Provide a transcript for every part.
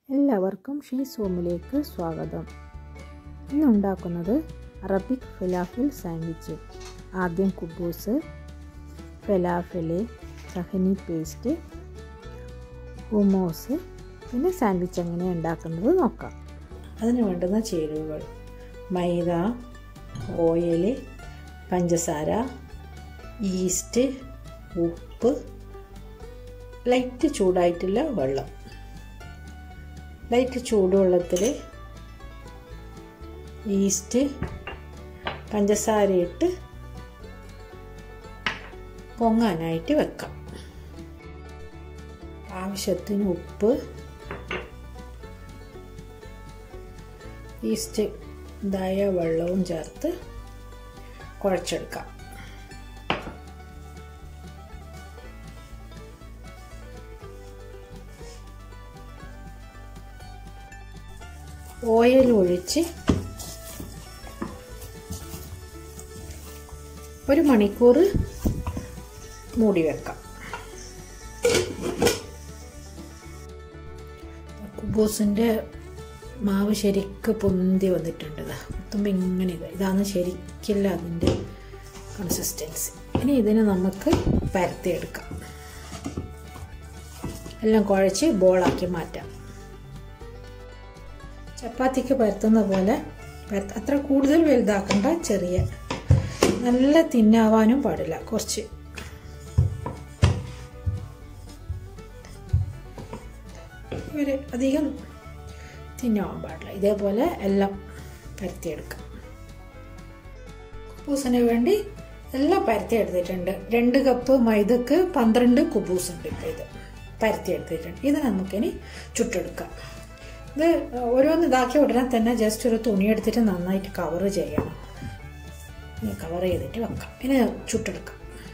എല്ലാവർക്കും ഷീസ് ഹോമിലേക്ക് സ്വാഗതം ഇന്ന് ഉണ്ടാക്കുന്നത് അറബിക് ഫിലാഫിൽ സാൻഡ്വിച്ച് ആദ്യം കുബൂസ് ഫലാഫില് സഹനി പേസ്റ്റ് ഹുമോസ് പിന്നെ സാൻഡ്വിച്ച് എങ്ങനെ ഉണ്ടാക്കുന്നത് നോക്കാം അതിന് വേണ്ടുന്ന ചേരുവകൾ മൈദ ഓയിൽ പഞ്ചസാര ഈസ്റ്റ് ഉപ്പ് ലൈറ്റ് ചൂടായിട്ടുള്ള വെള്ളം ലൈറ്റ് ചൂടുവെള്ളത്തിൽ ഈസ്റ്റ് പഞ്ചസാര ഇട്ട് പൊങ്ങാനായിട്ട് വെക്കാം ആവശ്യത്തിന് ഉപ്പ് ഈസ്റ്റ് ഇതായ വെള്ളവും ചേർത്ത് കുഴച്ചെടുക്കാം ഓയിൽ ഒഴിച്ച് ഒരു മണിക്കൂർ മൂടി വെക്കാം കുബൂസിൻ്റെ മാവ് ശരിക്ക് പൊന്തി വന്നിട്ടുണ്ട് എത്തുമ്പോൾ ഇങ്ങനെ ഇത് ഇതാണ് ശരിക്കില്ല അതിൻ്റെ കൺസിസ്റ്റൻസി ഇനി ഇതിനെ നമുക്ക് പരത്തിയെടുക്കാം എല്ലാം കുഴച്ച് ബോളാക്കി മാറ്റാം ചപ്പാത്തിക്ക് പരത്തുന്ന പോലെ പരത്ത അത്ര കൂടുതൽ വലുതാക്കണ്ട ചെറിയ നല്ല തിന്നാവാനും പാടില്ല കുറച്ച് ഒരു അധികം തിന്നാവാൻ പാടില്ല ഇതേപോലെ എല്ലാം പരത്തിയെടുക്കാം കുബൂസിന് വേണ്ടി എല്ലാം പരത്തി എടുത്തിട്ടുണ്ട് രണ്ട് കപ്പ് മൈദക്ക് പന്ത്രണ്ട് കുബൂസ് ഉണ്ട് ഇപ്പോൾ ഇത് പരത്തി എടുത്തിട്ടുണ്ട് ഇത് നമുക്കിനി ചുട്ടെടുക്കാം ഇത് ഓരോന്ന് ഇതാക്കിയ ഉടനെ തന്നെ ജസ്റ്റ് ഒരു തുണി എടുത്തിട്ട് നന്നായിട്ട് കവർ ചെയ്യണം കവർ ചെയ്തിട്ട് വെക്കാം ഇനി ചുട്ടെടുക്കാം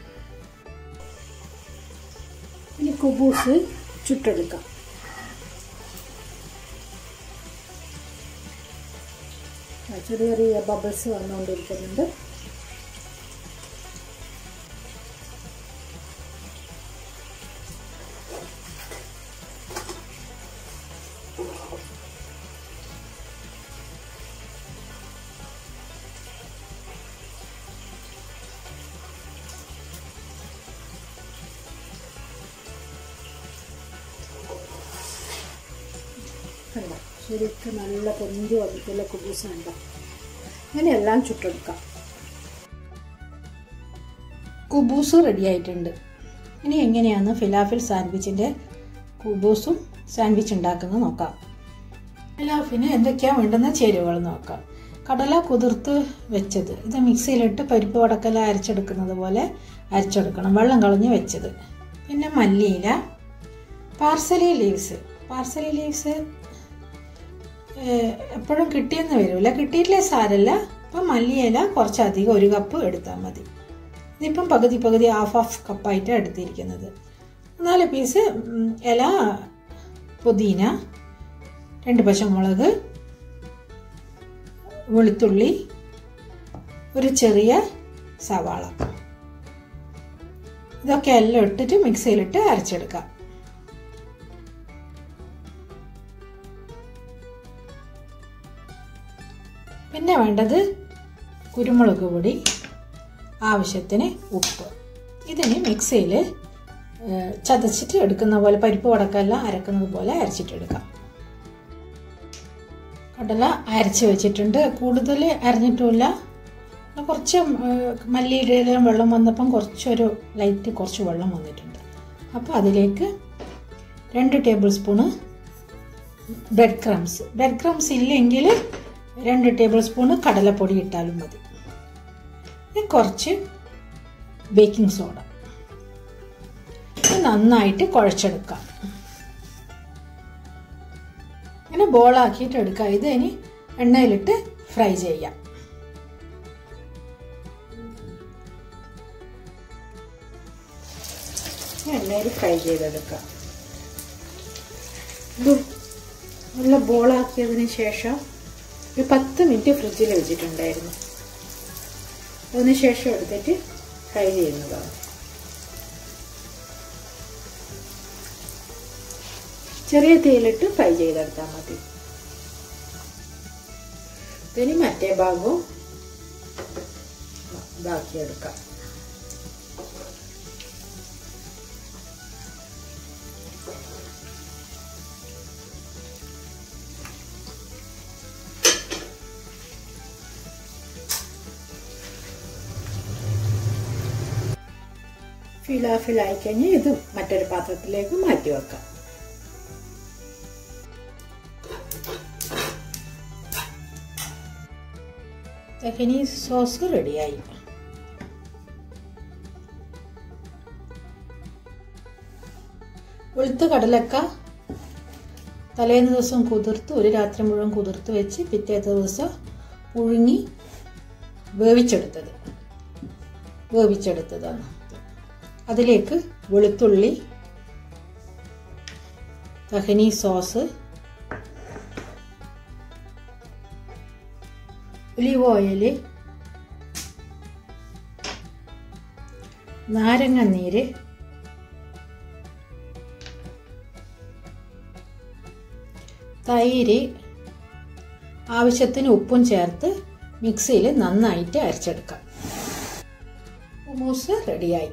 ഇനി കുബൂസ് ചുട്ടെടുക്കാം ചെറിയ ചെറിയ ബബിൾസ് വന്നുകൊണ്ടിരിക്കുന്നുണ്ട് കണ്ട ശരിക്കും നല്ല പൊന്തി വന്നിട്ടുള്ള കുബൂസ് ഉണ്ട് അങ്ങനെയെല്ലാം ചുട്ടെടുക്കാം കുബൂസ് റെഡി ആയിട്ടുണ്ട് ഇനി എങ്ങനെയാണ് ഫിലാഫിൽ സാൻഡ്വിച്ചിൻ്റെ കുബൂസും സാൻഡ്വിച്ച് ഉണ്ടാക്കുന്നത് നോക്കാം ഫിലാഫിന് എന്തൊക്കെയാണ് വേണ്ടുന്ന ചേരുവകൾ നോക്കാം കടല കുതിർത്ത് വെച്ചത് ഇത് മിക്സിയിലിട്ട് പരിപ്പ് വടക്കല അരച്ചെടുക്കുന്നത് പോലെ അരച്ചെടുക്കണം വെള്ളം കളഞ്ഞ് വെച്ചത് പിന്നെ മല്ലിയില പാർസലി ലീവ്സ് പാർസലി ലീവ്സ് എപ്പോഴും കിട്ടിയെന്ന് വരില്ല കിട്ടിയിട്ടില്ലേ സാരല്ല അപ്പം മല്ലിയില കുറച്ചധികം ഒരു കപ്പ് എടുത്താൽ മതി ഇതിപ്പം പകുതി പകുതി ഹാഫ് ഹാഫ് കപ്പായിട്ടാണ് എടുത്തിരിക്കുന്നത് നാല് പീസ് ഇല പുതിന രണ്ട് പച്ചമുളക് വെളുത്തുള്ളി ഒരു ചെറിയ സവാള ഇതൊക്കെ എല്ലാം ഇട്ടിട്ട് മിക്സിയിലിട്ട് അരച്ചെടുക്കാം പിന്നെ വേണ്ടത് കുരുമുളക് പൊടി ആവശ്യത്തിന് ഉപ്പ് ഇതിന് മിക്സിയിൽ ചതച്ചിട്ട് എടുക്കുന്ന പോലെ പരിപ്പ് വടക്കെല്ലാം അരക്കുന്നത് പോലെ അരച്ചിട്ടെടുക്കാം കടല അരച്ച് വെച്ചിട്ടുണ്ട് കൂടുതൽ അരഞ്ഞിട്ടുമില്ല കുറച്ച് മല്ലിയുടെ വെള്ളം വന്നപ്പം കുറച്ചൊരു ലൈറ്റ് കുറച്ച് വെള്ളം വന്നിട്ടുണ്ട് അപ്പോൾ അതിലേക്ക് രണ്ട് tablespoon bread crumbs bread crumbs ഇല്ലെങ്കിൽ രണ്ട് ടേബിൾ സ്പൂണ് കടലപ്പൊടി ഇട്ടാലും മതി കുറച്ച് ബേക്കിംഗ് സോഡ നന്നായിട്ട് കുഴച്ചെടുക്കാം ഇങ്ങനെ ബോളാക്കിയിട്ട് എടുക്കാം ഇത് ഇനി എണ്ണയിലിട്ട് ഫ്രൈ ചെയ്യാം എണ്ണയിൽ ഫ്രൈ ചെയ്തെടുക്കാം ഇത് നല്ല ബോളാക്കിയതിന് ശേഷം ഒരു പത്ത് മിനിറ്റ് ഫ്രിഡ്ജിൽ വെച്ചിട്ടുണ്ടായിരുന്നു അതിന് ശേഷം എടുത്തിട്ട് ഫ്രൈ ചെയ്യുന്നതാണ് ചെറിയ തീയിലിട്ട് ഫ്രൈ ചെയ്തെടുത്താൽ മതി ഇനി മറ്റേ ഭാഗവും ഇതാക്കിയെടുക്കാം ഫിലാഫിലായി കഴിഞ്ഞ് ഇത് മറ്റൊരു പാത്രത്തിലേക്ക് മാറ്റി വെക്കാം തെക്കനി സോസ് റെഡിയായി വെളുത്ത കടലക്ക തലേന്ന് ദിവസം കുതിർത്ത് ഒരു രാത്രി മുഴുവൻ കുതിർത്ത് വെച്ച് പിറ്റേത്തെ ദിവസം പുഴുങ്ങി വേവിച്ചെടുത്തത് വേവിച്ചെടുത്തതാണ് അതിലേക്ക് വെളുത്തുള്ളി തഹനി സോസ് ഒലിവ് ഓയിൽ നാരങ്ങ നീര് തൈര് ആവശ്യത്തിന് ഉപ്പും ചേർത്ത് മിക്സിയിൽ നന്നായിട്ട് അരച്ചെടുക്കാം ഹുമൂസ് റെഡിയായി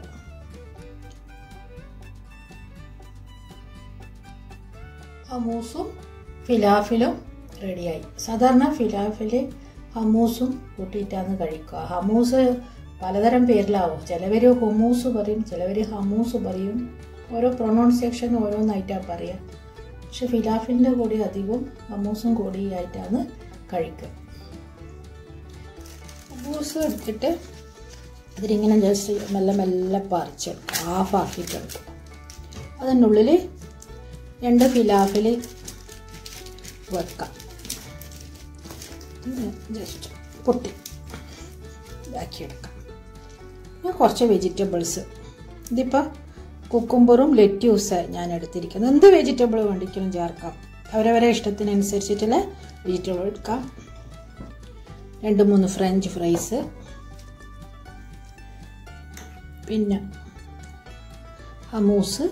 ഹമൂസും ഫിലാഫിലും റെഡിയായി സാധാരണ ഫിലാഫിൽ ഹമൂസും കൂട്ടിയിട്ടാണ് കഴിക്കുക ഹമൂസ് പലതരം പേരിലാവും ചിലവർ ഹുമൂസ് പറയും ചിലവർ ഹമൂസ് പറയും ഓരോ പ്രൊണൗൺസിയേഷൻ ഓരോന്നായിട്ടാണ് പറയുക പക്ഷെ ഫിലാഫിൻ്റെ കൂടി അധികവും ഹമൂസും കൂടിയായിട്ടാണ് കഴിക്കുക ഹമൂസ് എടുത്തിട്ട് അതിലിങ്ങനെ ജസ്റ്റ് മെല്ലെ മെല്ലെ പറിച്ചെടുക്കുക ഹാഫ് ആക്കിയിട്ടെടുക്കും അതിൻ്റെ ഉള്ളിൽ രണ്ട് ഫിലാഫിൽ വെക്കാം ജസ്റ്റ് പൊട്ടി ഇതാക്കിയെടുക്കാം ഞാൻ കുറച്ച് വെജിറ്റബിൾസ് ഇതിപ്പോൾ കുക്കുംബറും ലെറ്റ്യൂസ് ഞാൻ എടുത്തിരിക്കുന്നത് എന്ത് വെജിറ്റബിൾ വേണ്ടിക്കലും ചേർക്കാം അവരവരെ ഇഷ്ടത്തിനനുസരിച്ചിട്ടുള്ള വെജിറ്റബിൾ എടുക്കാം രണ്ട് മൂന്ന് ഫ്രഞ്ച് ഫ്രൈസ് പിന്നെ ഹമൂസ്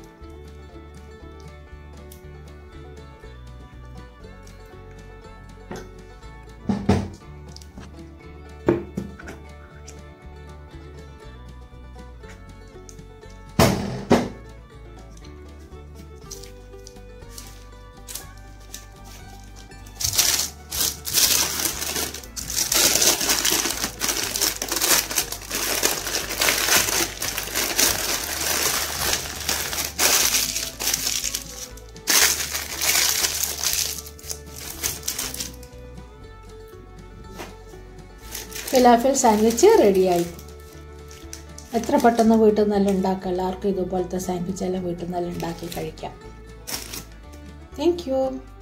ഫിലാഫിൽ സാൻഡ്വിച്ച് റെഡിയായി എത്ര പെട്ടെന്ന് വീട്ടിൽ നിന്നെല്ലാം ഉണ്ടാക്കാം എല്ലാവർക്കും ഇതുപോലത്തെ സാൻഡ്വിച്ച് എല്ലാം വീട്ടിൽ നിന്നെല്ലാം ഉണ്ടാക്കി കഴിക്കാം താങ്ക് യു